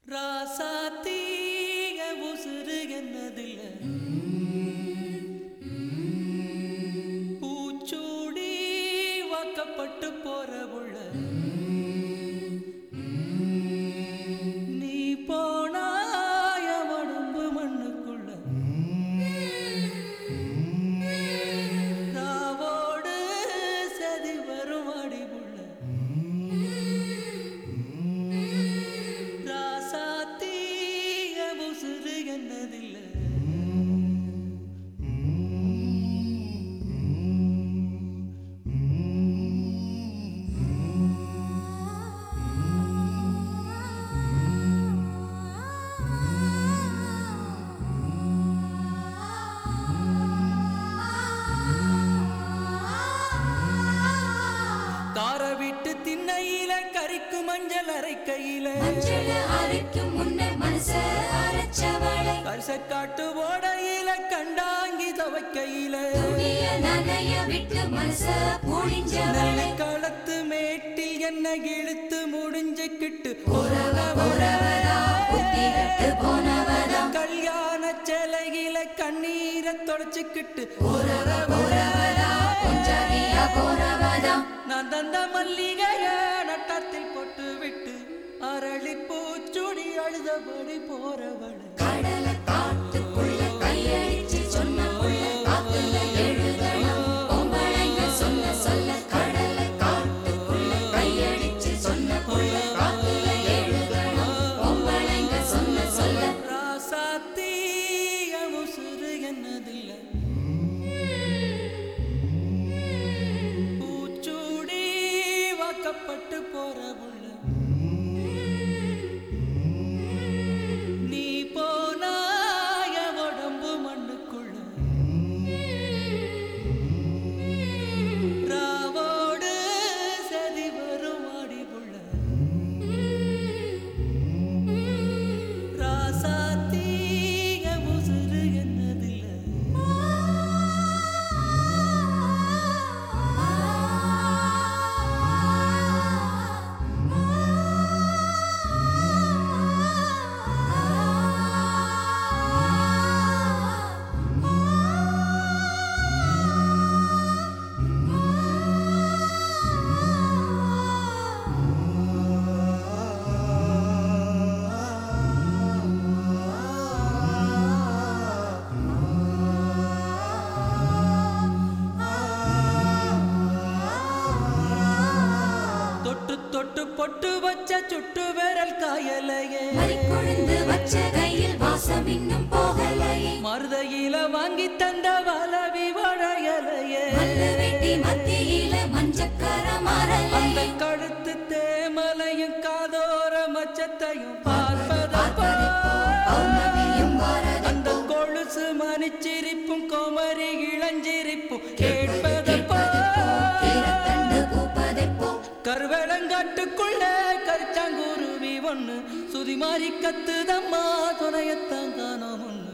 ராசாத்தீக உசுறு என்னதில்ல பூச்சூடி வாக்கப்பட்டு போற உள்ள நீ போனாய உடம்பு மண்ணுக்குள்ள ராவோடு சதி வரும் அடிவுள்ள ராசாத்தீக உசுறு என்னதில்லை கார விட்டு திண்ணையில கறிக்கு மஞ்சள் அரைக்கையில மஞ்சள் அரைக்கும் முன்ன மனச அரைச்சவளை கரிசக்காட்டு ஓடையில கண்டாங்கி துவைக்கையில துணிய நனைய விட்டு மனச புழிஞ்சவளை களத்து மேட்டில் என்ன இழுத்து முடிஞ்சுக்கிட்டு உறவ உறவதா புத்தி கட்டு போனவதா கல்யாண சிலையில கண்ணீரை தொடச்சுக்கிட்டு உறவ உறவதா கொஞ்சாதியா போனவதா நான் தந்த மல்லிகைய நட்டத்தில் போட்டு விட்டு அரளி பூச்சுடி அழுதபடி போறவள கடல காட்டுக்குள்ள கையடிச்சு சொன்ன புள்ள காத்துல எழுதணும் பொம்பளைங்க சொல்ல சொல்ல கடல காட்டுக்குள்ள கையடிச்சு சொன்ன புள்ள காத்துல எழுதணும் பொம்பளைங்க சொல்ல சொல்ல ராசாத்தீய உசுறு என்னதில்லை பூச்சூடி வாக்கப்பட்டு போற உள்ள நீ போனாய உடம்பு மண்ணுக்குள்ள ராவோடு சதி வரும் அடிவுள்ள ராசாத்தீய உசுறு என்னதில்லை தொட்டு தொட்டு பொட்டு வச்ச சுட்டு விரல் காயலையே மறிக்கொழுந்து வச்ச கையில் வாசம் இன்னும் போகலையே மருதையில வாங்கி தந்த வளவி வளையலையே மல்ல வெட்டி மத்தியில மஞ்சக்கர அந்த மரலையே கழுத்து தேமலையும் காதோர மச்சத்தையும் பார்ப்பதப்போ பார்ப்பதப்போ பௌர்ணமியும் வரதப்போ அந்த கொலுசு மணிச்சிரிப்பும் கோமரி இளஞ்சிரிப்பும் கேட்பதப்போ கீரத்தண்டு பூப்பதெப்போ கருவேலங்காட்டுக்குள்ள கரிச்சாங்குருவி ஒண்ணு சுதி மாறி கத்துதம்மா துணையத்தான் காணோம் ஒண்ணு